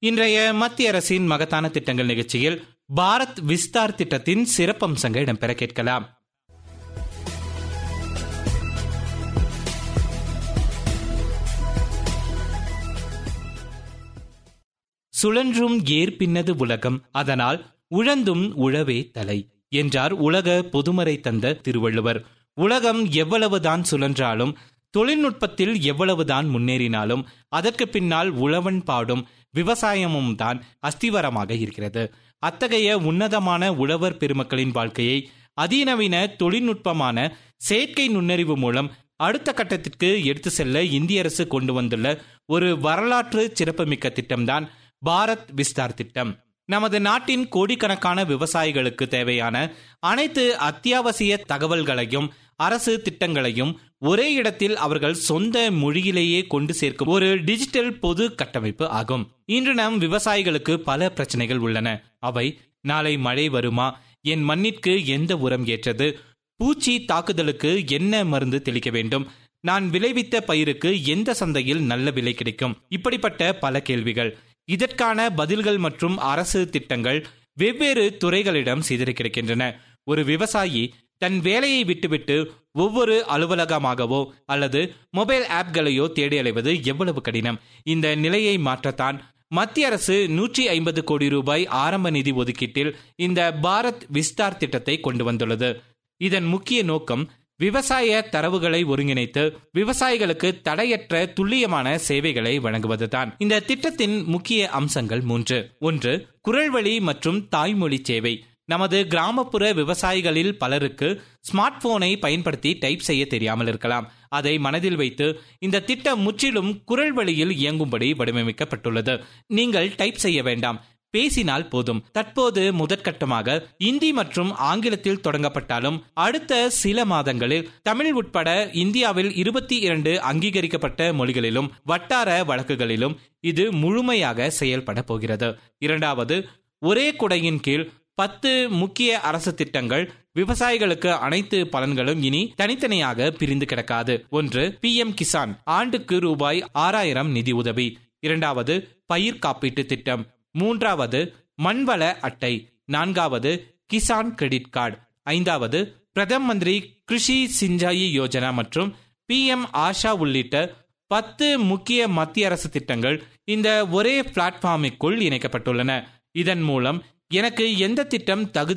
இன்றைய மத்திய அரசின் மகத்தான திட்டங்கள் நிகழ்ச்சியில் பாரத் விஸ்தார் திட்டத்தின் சிறப்பம்சங்கள் இடம்பெற கேட்கலாம் சுழன்றும் ஏற்பின்னது உலகம் அதனால் உழந்தும் உழவே தலை என்றார் உலக பொதுமறை தந்த திருவள்ளுவர் உலகம் எவ்வளவுதான் சுழன்றாலும் தொழில்நுட்பத்தில் எவ்வளவுதான் முன்னேறினாலும் அதற்கு பின்னால் உழவன் பாடும் விவசாயமும் தான் அஸ்திவரமாக இருக்கிறது அத்தகைய உன்னதமான உழவர் பெருமக்களின் வாழ்க்கையை அதிநவீன தொழில்நுட்பமான செயற்கை நுண்ணறிவு மூலம் அடுத்த கட்டத்திற்கு எடுத்து செல்ல இந்திய அரசு கொண்டு வந்துள்ள ஒரு வரலாற்று சிறப்புமிக்க திட்டம்தான் பாரத் விஸ்தார் திட்டம் நமது நாட்டின் கோடிக்கணக்கான விவசாயிகளுக்கு தேவையான அனைத்து அத்தியாவசிய தகவல்களையும் அரசு திட்டங்களையும் ஒரே இடத்தில் அவர்கள் சொந்த மொழியிலேயே கொண்டு சேர்க்கும் ஒரு டிஜிட்டல் பொது கட்டமைப்பு ஆகும் இன்று நம் விவசாயிகளுக்கு பல பிரச்சனைகள் உள்ளன அவை நாளை மழை வருமா என் மண்ணிற்கு எந்த உரம் ஏற்றது பூச்சி தாக்குதலுக்கு என்ன மருந்து தெளிக்க வேண்டும் நான் விளைவித்த பயிருக்கு எந்த சந்தையில் நல்ல விலை கிடைக்கும் இப்படிப்பட்ட பல கேள்விகள் இதற்கான பதில்கள் மற்றும் அரசு திட்டங்கள் வெவ்வேறு துறைகளிடம் சிதறி கிடக்கின்றன ஒரு விவசாயி தன் வேலையை விட்டுவிட்டு ஒவ்வொரு அலுவலகமாகவோ அல்லது மொபைல் ஆப்களையோ தேடி அலைவது எவ்வளவு கடினம் இந்த நிலையை மாற்றத்தான் மத்திய அரசு நூற்றி ஐம்பது கோடி ரூபாய் ஆரம்ப நிதி ஒதுக்கீட்டில் இந்த பாரத் விஸ்தார் திட்டத்தை கொண்டு வந்துள்ளது இதன் முக்கிய நோக்கம் விவசாய தரவுகளை ஒருங்கிணைத்து விவசாயிகளுக்கு தடையற்ற துல்லியமான சேவைகளை வழங்குவதுதான் இந்த திட்டத்தின் முக்கிய அம்சங்கள் மூன்று ஒன்று குரல்வழி மற்றும் தாய்மொழி சேவை நமது கிராமப்புற விவசாயிகளில் பலருக்கு ஸ்மார்ட் போனை பயன்படுத்தி டைப் செய்ய தெரியாமல் இருக்கலாம் அதை மனதில் வைத்து இந்த திட்டம் முற்றிலும் குரல் வழியில் இயங்கும்படி வடிவமைக்கப்பட்டுள்ளது நீங்கள் டைப் செய்ய வேண்டாம் பேசினால் போதும் தற்போது முதற்கட்டமாக இந்தி மற்றும் ஆங்கிலத்தில் தொடங்கப்பட்டாலும் அடுத்த சில மாதங்களில் தமிழ் உட்பட இந்தியாவில் இருபத்தி இரண்டு அங்கீகரிக்கப்பட்ட மொழிகளிலும் வட்டார வழக்குகளிலும் இது முழுமையாக செயல்பட போகிறது இரண்டாவது ஒரே குடையின் கீழ் பத்து முக்கிய அரசு திட்டங்கள் விவசாயிகளுக்கு அனைத்து பலன்களும் இனி தனித்தனியாக பிரிந்து கிடக்காது ஒன்று பி எம் கிசான் ஆண்டுக்கு ரூபாய் ஆறாயிரம் நிதி உதவி இரண்டாவது பயிர் காப்பீட்டு திட்டம் மூன்றாவது மண்வள அட்டை நான்காவது கிசான் கிரெடிட் கார்டு ஐந்தாவது பிரதம் மந்திரி கிருஷி சிஞ்சாயி யோஜனா மற்றும் பி எம் ஆஷா உள்ளிட்ட பத்து முக்கிய மத்திய அரசு திட்டங்கள் இந்த ஒரே பிளாட்ஃபார்மிற்குள் இணைக்கப்பட்டுள்ளன இதன் மூலம் எனக்கு எந்த திட்டம் தகுதி